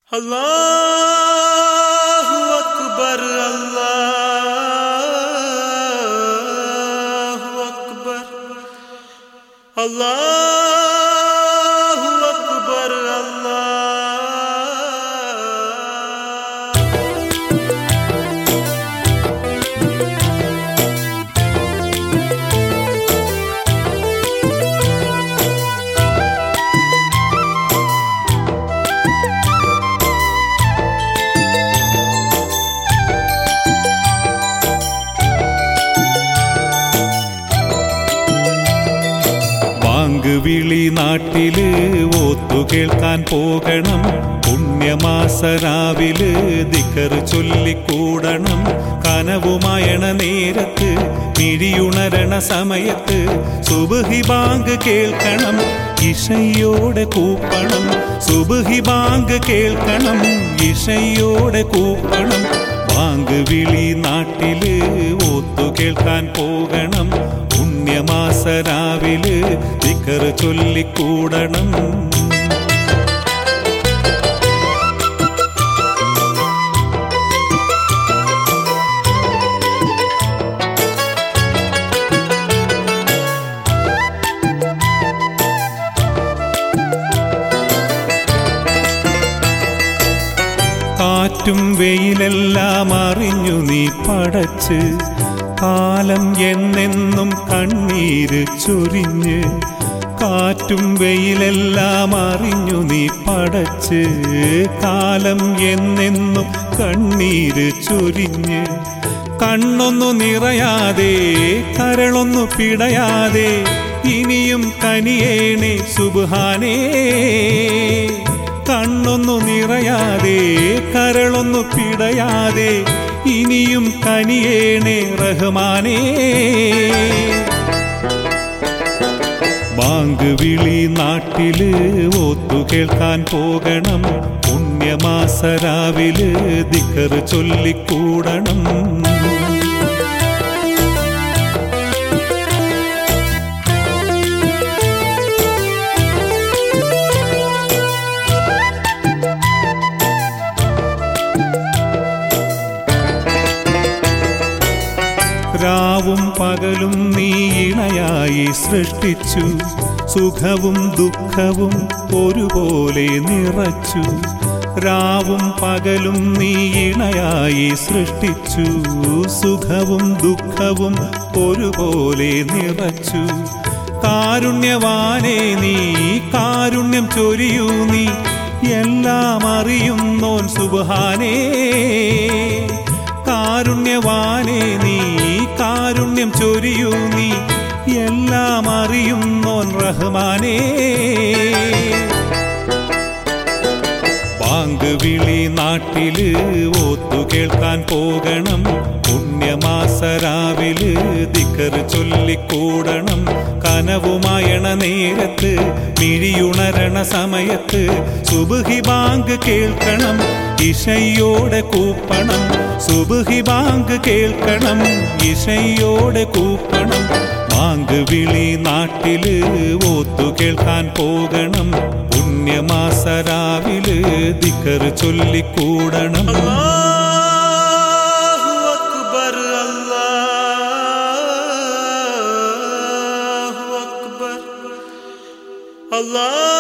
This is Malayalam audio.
അല്ലാഹു അക്ബർ അല്ലാഹു അക്ബർ അല്ലാഹു അക്ബർ അല്ലാഹ് ബാങ്ക് വിളി നാട്ടില് ഓത്തു കേൾക്കാൻ പോകണം പുണ്യമാസരാവില് ദിക്കർ ചൊല്ലിക്കൂടണം കനവുമയണ നേരത്ത് മിഴിയുണരണ സമയത്ത് സുബഹി ബാങ്ക് കേൾക്കണം ഇഷയോടെ കൂപ്പണം സുബഹി ബാങ്ക് കേൾക്കണം ഇഷയോടെ കൂപ്പണം ബാങ്ക് വിളി നാട്ടില് ഓത്തു കേൾക്കാൻ പോകണം പുണ്യമാസരാവില് ദിക്കർ ചൊല്ലിക്കൂടണം കാറ്റും വെയിലെല്ലാം അറിഞ്ഞു നീ പടച്ച് കാലം എന്നെന്നും കണ്ണീര് ചൊരിഞ്ഞ് കാറ്റും വെയിലെല്ലാം അറിഞ്ഞു നീ പടച്ച് കാലം എന്നെന്നും കണ്ണീര് ചൊരിഞ്ഞ് കണ്ണൊന്നു നിറയാതെ കരളൊന്നു പിടയാതെ ഇനിയും കനിയേണേ സുബാനേ കണ്ണൊന്നു നിറയാതെ കരളൊന്നു പിടയാതെ ഇനിയും കനിയേണേ റഹ്മാനേ ബാങ്ക് വിളി നാട്ടില് ഓത്തു കേൾക്കാൻ പോകണം പുണ്യമാസരാവില് ദിക്കർ ചൊല്ലിക്കൂടണം രാവും പകലും നീ ഇണയായി സൃഷ്ടിച്ചു സുഖവും ദുഃഖവും ഒരുപോലെ നിറച്ചു രാവും പകലും നീ ഇണയായി സൃഷ്ടിച്ചു സുഖവും ദുഃഖവും ഒരുപോലെ നിറച്ചു കാരുണ്യവാനേ നീ കാരുണ്യം ചൊരിയൂ നീ എല്ലാം അറിയുന്നോൻ സുബാനേ കാരുണ്യവാനേ നീ കാരുണ്യം ചൊരിയൂ നീ എല്ലാം അറിയുന്നോൻ റഹ്മാനേ ബാങ്ക് വിളി നാട്ടില് ഓത്തു കേൾക്കാൻ പോകണം പുണ്യമാസരാവില് ദിക്കർ ചൊല്ലിക്കൂടണം കനവുമയണ നേരത്ത് മിഴിയുണരണ സമയത്ത് സുബഹി ബാങ്ക് കേൾക്കണം ഇഷയോടെ കൂപ്പണം സുബഹി ബാങ്ക് കേൾക്കണം ഇഷയോടെ കൂപ്പണം ബാങ്ക് വിളി നാട്ടില് ഓത്തു കേൾക്കാൻ പോകണം പുണ്യമാസരാവില് ദിക്കർ ചൊല്ലിക്കൂടണം അല്ലാഹു അക്ബർ അല്ലാഹു അക്ബർ അല്ലാഹു